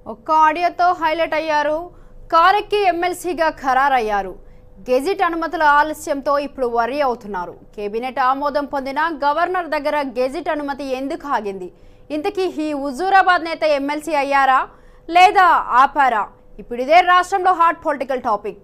ఒక్క ఆడియోతో హైలైట్ అయ్యారు కారెక్కి ఎమ్మెల్సీగా ఖరారయ్యారు గెజిట్ అనుమతుల ఆలస్యంతో ఇప్పుడు వర్రీ అవుతున్నారు కేబినెట్ ఆమోదం పొందిన గవర్నర్ దగ్గర గెజిట్ అనుమతి ఎందుకు ఆగింది ఇంతకీ ఈ హుజూరాబాద్ నేత ఎమ్మెల్సీ అయ్యారా లేదా ఆపారా ఇప్పుడు ఇదే రాష్ట్రంలో హాట్ పొలిటికల్ టాపిక్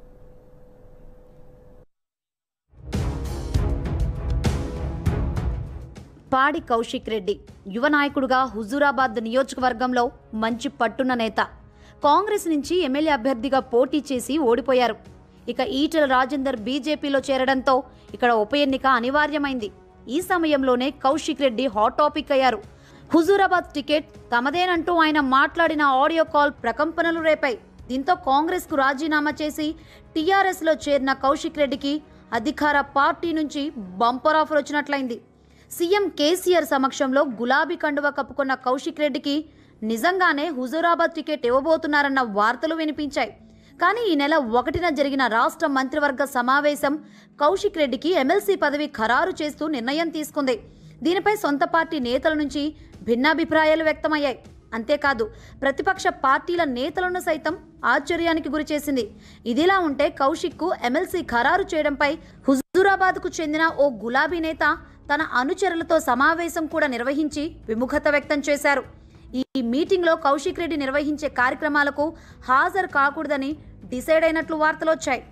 పాడి కౌశిక్ రెడ్డి యువ నాయకుడుగా హుజూరాబాద్ నియోజకవర్గంలో మంచి పట్టున్న నేత కాంగ్రెస్ నుంచి ఎమ్మెల్యే అభ్యర్థిగా పోటీ చేసి ఓడిపోయారు ఇక ఈటల రాజేందర్ బీజేపీలో చేరడంతో ఇక్కడ ఉప ఎన్నిక అనివార్యమైంది ఈ సమయంలోనే కౌశిక్ రెడ్డి హాట్ టాపిక్ అయ్యారు హుజూరాబాద్ టికెట్ తమదేనంటూ ఆయన మాట్లాడిన ఆడియో కాల్ ప్రకంపనలు రేపాయి దీంతో కాంగ్రెస్ కు రాజీనామా చేసి టీఆర్ఎస్ లో చేరిన కౌశిక్ రెడ్డికి అధికార పార్టీ నుంచి బంపర్ ఆఫర్ వచ్చినట్లయింది సీఎం కేసీఆర్ సమక్షంలో గులాబీ కండువ కప్పుకున్న కౌశిక్ రెడ్డికి నిజంగానే హుజూరాబాద్ టికెట్ ఇవ్వబోతున్నారన్న వార్తలు వినిపించాయి కానీ ఈ నెల ఒకటిన జరిగిన రాష్ట్ర మంత్రివర్గ సమావేశం కౌశిక్ రెడ్డికి ఎమ్మెల్సీ పదవి ఖరారు చేస్తూ నిర్ణయం తీసుకుంది దీనిపై సొంత పార్టీ నేతల నుంచి భిన్నాభిప్రాయాలు వ్యక్తమయ్యాయి అంతేకాదు ప్రతిపక్ష పార్టీల నేతలను సైతం ఆశ్చర్యానికి గురిచేసింది ఇదిలా ఉంటే కౌశిక్కు ఎమ్మెల్సీ ఖరారు చేయడంపై హుజూరాబాద్కు చెందిన ఓ గులాబీ నేత తన అనుచరులతో సమావేశం కూడా నిర్వహించి విముఖత వ్యక్తం చేశారు ఈ మీటింగ్లో కౌశిక్ రెడ్డి నిర్వహించే కార్యక్రమాలకు హాజరు కాకూడదని డిసైడ్ అయినట్లు వార్తలు వచ్చాయి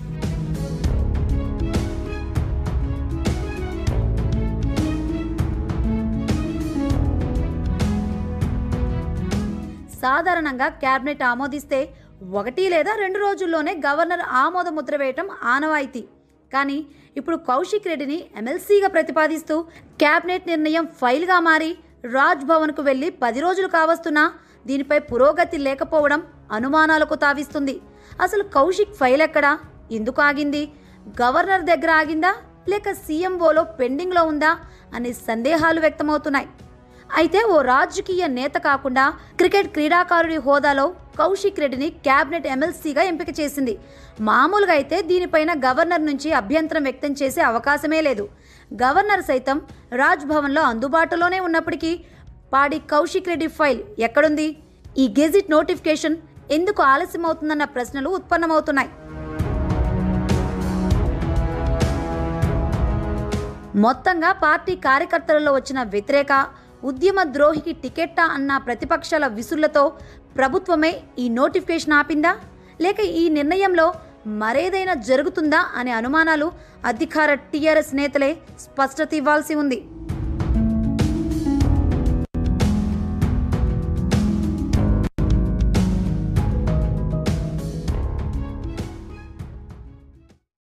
సాధారణంగా కేబినెట్ ఆమోదిస్తే ఒకటి లేదా రెండు రోజుల్లోనే గవర్నర్ ఆమోద ముద్ర వేయటం ఆనవాయితీ కానీ ఇప్పుడు కౌశిక్ రెడ్డిని ఎమ్మెల్సీగా ప్రతిపాదిస్తూ కేబినెట్ నిర్ణయం ఫైల్గా మారి రాజ్ భవన్కు వెళ్లి పది రోజులు కావస్తున్నా దీనిపై పురోగతి లేకపోవడం అనుమానాలకు తావిస్తుంది అసలు కౌశిక్ ఫైల్ ఎక్కడా ఎందుకు ఆగింది గవర్నర్ దగ్గర ఆగిందా లేక సీఎంఓలో పెండింగ్లో ఉందా అనే సందేహాలు వ్యక్తమవుతున్నాయి అయితే ఓ రాజకీయ నేత కాకుండా క్రికెట్ క్రీడాకారుడి హోదాలో కౌశిక్ రెడ్డిని కేబినెట్ ఎమ్మెల్సీగా ఎంపిక చేసింది మామూలుగా అయితే దీనిపైన గవర్నర్ నుంచి అభ్యంతరం వ్యక్తం చేసే అవకాశమే లేదు గవర్నర్ సైతం రాజ్ భవన్లో అందుబాటులోనే ఉన్నప్పటికీ పాడి కౌశిక్ రెడ్డి ఫైల్ ఎక్కడుంది ఈ గెజిట్ నోటిఫికేషన్ ఎందుకు ఆలస్యమవుతుందన్న ప్రశ్నలు ఉత్పన్నమవుతున్నాయి మొత్తంగా పార్టీ కార్యకర్తలలో వచ్చిన వ్యతిరేక ఉద్యమ ద్రోహికి టికెట్టా అన్న ప్రతిపక్షాల విసుళ్లతో ప్రభుత్వమే ఈ నోటిఫికేషన్ ఆపిందా లేక ఈ నిర్ణయంలో మరేదైనా జరుగుతుందా అనే అనుమానాలు అధికార టీఆర్ఎస్ నేతలే స్పష్టత ఇవ్వాల్సి ఉంది